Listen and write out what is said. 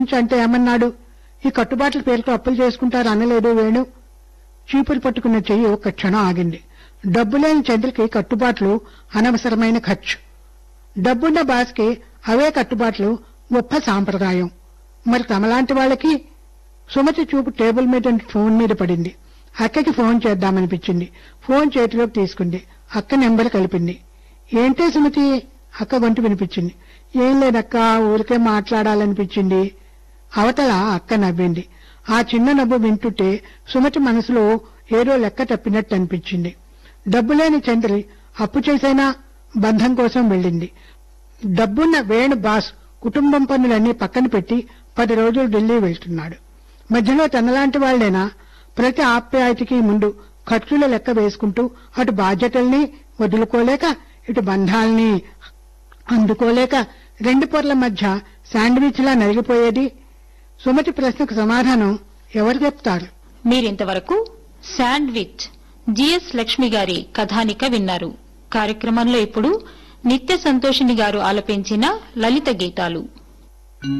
నుంచి అంటే ఏమన్నాడు ఈ కట్టుబాట్ల పేరుతో అప్పులు చేసుకుంటారు అనలేదు వేణు చీపురు పట్టుకున్న చెయ్యి ఒక్క క్షణం ఆగింది డబ్బు లేని చంద్రకి కట్టుబాట్లు అనవసరమైన ఖర్చు డబ్బున్న బాస్కి అవే కట్టుబాట్లు గొప్ప సాంప్రదాయం మరి తమలాంటి వాళ్ళకి సుమతి చూపు టేబుల్ మీద ఉన్న ఫోన్ మీద పడింది అక్కకి ఫోన్ చేద్దామనిపించింది ఫోన్ చేతిలోకి తీసుకుంది అక్క నెంబర్ కలిపింది ఏంటే సుమతి అక్క గొంతు వినిపించింది ఏం లేదక్క ఊరికే మాట్లాడాలనిపించింది అవతల అక్క నవ్వింది ఆ చిన్న నవ్వు వింటుంటే సుమతి మనసులో ఏదో లెక్క తప్పినట్టు అనిపించింది డబ్బు లేని చంద్రి అప్పు చేసైనా బంధం కోసం వెళ్ళింది డబ్బున్న వేణు బాస్ కుటుంబం పనులన్నీ పక్కన పెట్టి పది రోజులు ఢిల్లీ వెళ్తున్నాడు మధ్యలో తనలాంటి వాళ్లైనా ప్రతి ఆప్యాయతకి ముందు ఖర్చుల లెక్క వేసుకుంటూ అటు బాధ్యతల్ని వదులుకోలేక ఇటు బంధాల్ని అందుకోలేక రెండు పొరల మధ్య శాండ్విచ్ లా నలిగిపోయేది సుమతి ప్రశ్నకు సమాధానం ఎవరు చెప్తారు మీరింతవరకు శాండ్విచ్ జిఎస్ లక్ష్మి గారి కథానిక విన్నారు కార్యక్రమంలో ఇప్పుడు నిత్య సంతోషిని గారు ఆలపించిన లలిత గీతాలు